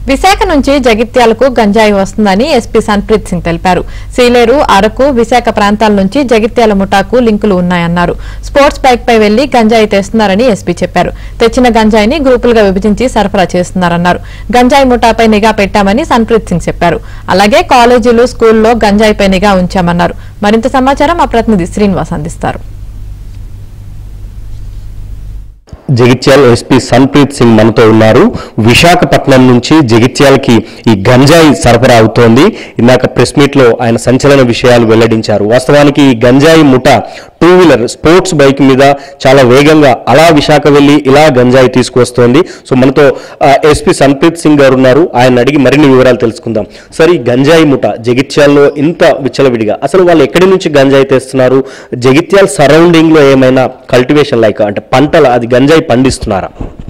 విశాఖ నుంచి జగిత్యాలకు గంజాయి వస్తుందని ఎస్పీ సన్ప్రీత్ సింగ్ తెలిపారు సీలేరు అరకు విశాఖ ప్రాంతాల నుంచి జగిత్యాల ముఠాకు లింకులు ఉన్నాయన్నారు స్పోర్ట్స్ బైక్ పై వెళ్లి గంజాయి తెస్తున్నారని ఎస్పీ చెప్పారు తెచ్చిన గంజాయిని గ్రూపులుగా విభజించి సరఫరా చేస్తున్నారన్నారు గంజాయి ముఠాపై నిఘా పెట్టామని సన్ప్రీత్ సింగ్ చెప్పారు అలాగే కాలేజీలు స్కూల్లో గంజాయిపై నిఘా ఉంచామన్నారు మరింత సమాచారం మా ప్రతినిధి శ్రీనివాస్ అందిస్తారు జగిత్యాల ఎస్పీ సన్ప్రీత్ సింగ్ మనతో ఉన్నారు విశాఖపట్నం నుంచి జగిత్యాలకి ఈ గంజాయి సరఫరా అవుతోంది ఇందాక ప్రెస్ మీట్ లో ఆయన సంచలన విషయాలు వెల్లడించారు వాస్తవానికి ఈ గంజాయి ముఠ టూ వీలర్ స్పోర్ట్స్ బైక్ మీద చాలా వేగంగా అలా విశాఖ వెళ్లి ఇలా గంజాయి తీసుకువస్తోంది సో మనతో ఎస్పీ సన్ప్రీత్ సింగ్ గారు ఉన్నారు ఆయన అడిగి మరిన్ని వివరాలు తెలుసుకుందాం సార్ ఈ గంజాయి ముఠ జగిత్యాల్లో ఇంత విచ్చలవిడిగా అసలు వాళ్ళు ఎక్కడి నుంచి గంజాయి తెస్తున్నారు జగిత్యాల సరౌండింగ్ లో ఏమైనా కల్టివేషన్ లైక్ అంటే పంటలు అది గంజాయి పండిస్తున్నారా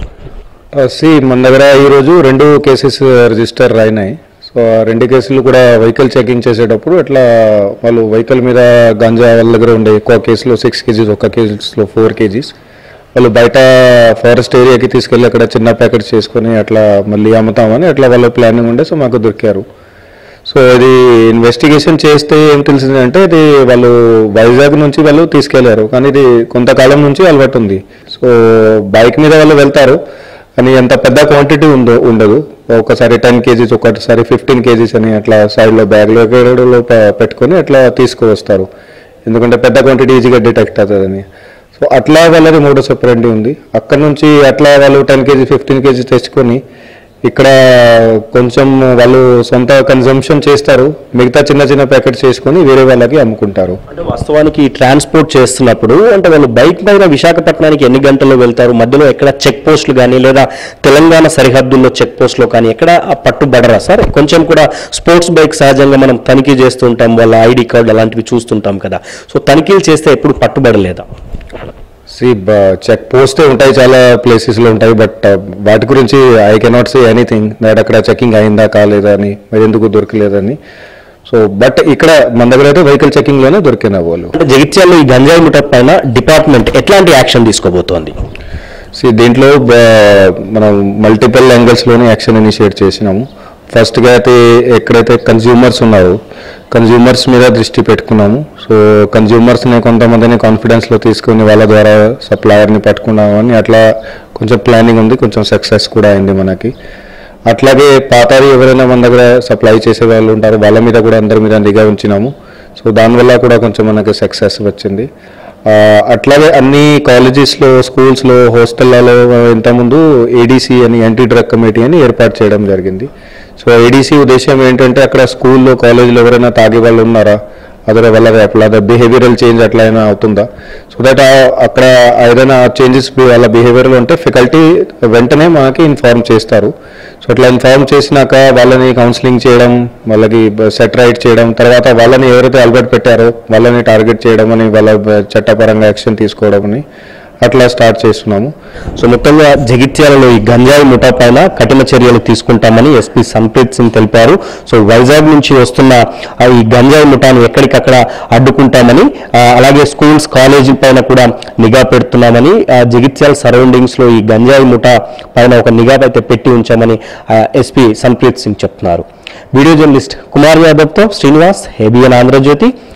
సి మన దగ్గర ఈరోజు రెండు కేసెస్ రిజిస్టర్ అయినాయి సో ఆ రెండు కేసులు కూడా వెహికల్ చెకింగ్ చేసేటప్పుడు ఇట్లా వాళ్ళు వెహికల్ మీద గంజా వాళ్ళ దగ్గర ఉండే ఎక్కువ కేసులో సిక్స్ కేజీస్ ఒక కేజీస్లో ఫోర్ కేజీస్ వాళ్ళు బయట ఫారెస్ట్ ఏరియాకి తీసుకెళ్ళి అక్కడ చిన్న ప్యాకెట్స్ చేసుకొని అట్లా మళ్ళీ అమ్ముతామని అట్లా వాళ్ళ ప్లానింగ్ ఉండే సో మాకు దొరికారు సో ఇది ఇన్వెస్టిగేషన్ చేస్తే ఏం తెలిసిందంటే ఇది వాళ్ళు వైజాగ్ నుంచి వాళ్ళు తీసుకెళ్లారు కానీ ఇది కొంతకాలం నుంచి అలవాటు ఉంది సో బైక్ మీద వాళ్ళు వెళ్తారు కానీ ఎంత పెద్ద క్వాంటిటీ ఉందో ఉండదు ఒకసారి టెన్ కేజీస్ ఒకసారి ఫిఫ్టీన్ కేజీస్ అని అట్లా సైడ్లో బ్యాగ్లో లో పెట్టుకొని అట్లా తీసుకువస్తారు ఎందుకంటే పెద్ద క్వాంటిటీ ఈజీగా డిటెక్ట్ అవుతుందని సో అట్లా వాళ్ళది మూడో సెపరెంట్ ఉంది అక్కడ నుంచి అట్లా వాళ్ళు టెన్ కేజీ ఫిఫ్టీన్ కేజీ తెచ్చుకొని ఇక్కడ కొంచెం వాళ్ళు సొంత కన్జంప్షన్ చేస్తారు మిగతా చిన్న చిన్న ప్యాకెట్స్ చేసుకొని వేరే వాళ్ళకి అమ్ముకుంటారు అంటే వాస్తవానికి ట్రాన్స్పోర్ట్ చేస్తున్నప్పుడు అంటే వాళ్ళు బైక్ పైన విశాఖపట్నానికి ఎన్ని గంటల్లో వెళ్తారు మధ్యలో ఎక్కడ చెక్ పోస్టులు కానీ లేదా తెలంగాణ సరిహద్దుల్లో చెక్ పోస్టులు కానీ ఎక్కడ ఆ పట్టుబడరా సార్ కొంచెం కూడా స్పోర్ట్స్ బైక్ సహజంగా మనం తనిఖీ చేస్తూ ఉంటాం వాళ్ళ ఐడి కార్డు అలాంటివి చూస్తుంటాం కదా సో తనిఖీలు చేస్తే ఎప్పుడు పట్టుబడలేదా సి చెక్ పోస్టే ఉంటాయి చాలా ప్లేసెస్లో ఉంటాయి బట్ వాటి గురించి I cannot say anything that అక్కడ చెకింగ్ అయిందా కాలేదా అని మరి ఎందుకు దొరకలేదని సో బట్ ఇక్కడ మన దగ్గర అయితే వెహికల్ చెకింగ్లోనే దొరికిన వాళ్ళు అంటే జగిత్యాల్లో ఈ గంజాయి ముఠ పైన డిపార్ట్మెంట్ ఎట్లాంటి యాక్షన్ తీసుకోబోతోంది సి దీంట్లో బ- మనం మల్టిపుల్ యాంగిల్స్లోనే యాక్షన్ ఇనిషియేట్ చేసినాము ఫస్ట్గా అయితే ఎక్కడైతే కన్జ్యూమర్స్ ఉన్నారో కన్జ్యూమర్స్ మీద దృష్టి పెట్టుకున్నాము సో కన్జ్యూమర్స్ని కొంతమందిని కాన్ఫిడెన్స్లో తీసుకొని వాళ్ళ ద్వారా సప్లయర్ని పట్టుకున్నాము అని అట్లా కొంచెం ప్లానింగ్ ఉంది కొంచెం సక్సెస్ కూడా అయింది మనకి అట్లాగే పాతారి ఎవరైనా మన దగ్గర సప్లై చేసే వాళ్ళు ఉంటారో వాళ్ళ మీద కూడా అందరి మీద నిఘా ఉంచినాము సో దానివల్ల కూడా కొంచెం మనకి సక్సెస్ వచ్చింది ఆ, అట్లాగే అన్ని కాలేజెస్లో స్కూల్స్లో హాస్టళ్లలో ఇంతకుముందు ఏడీసీ అని యాంటీ డ్రగ్ కమిటీ అని ఏర్పాటు చేయడం జరిగింది సో ఏడీసీ ఉద్దేశం ఏంటంటే అక్కడ స్కూల్లో కాలేజీలో ఎవరైనా తాగే వాళ్ళు ఉన్నారా అదే వాళ్ళ అట్లా బిహేవియరల్ చేంజ్ అట్లా అయినా అవుతుందా సో దట్ అక్కడ ఏదైనా చేంజెస్ వాళ్ళ బిహేవియర్లో ఉంటే ఫెకల్టీ వెంటనే మనకి ఇన్ఫార్మ్ చేస్తారు సో అట్లా ఇన్ఫార్మ్ చేసినాక వాళ్ళని కౌన్సిలింగ్ చేయడం వాళ్ళకి సెట్ రైట్ చేయడం తర్వాత వాళ్ళని ఎవరైతే అలవాటు పెట్టారో వాళ్ళని టార్గెట్ చేయడం అని వాళ్ళ చట్టపరంగా యాక్షన్ తీసుకోవడం అని అట్లా స్టార్ట్ చేస్తున్నాము సో మొత్తంగా జగిత్యాలలో ఈ గంజాయి ముఠా పైన కఠిన చర్యలు తీసుకుంటామని ఎస్పీ సంప్రీత్ సింగ్ తెలిపారు సో వైజాగ్ నుంచి వస్తున్న ఆ ఈ గంజాయి ముఠాను ఎక్కడికక్కడ అడ్డుకుంటామని ఆ, అలాగే స్కూల్స్ కాలేజీ పైన కూడా నిఘా పెడుతున్నామని ఆ, జగిత్యాల సరౌండింగ్స్ లో ఈ గంజాయి ముఠా పైన ఒక నిఘా అయితే పెట్టి ఉంచామని ఎస్పీ సంప్రీత్ సింగ్ చెప్తున్నారు video journalist Kumar యాదవ్తో Srinivas ABN Andhra Jyothi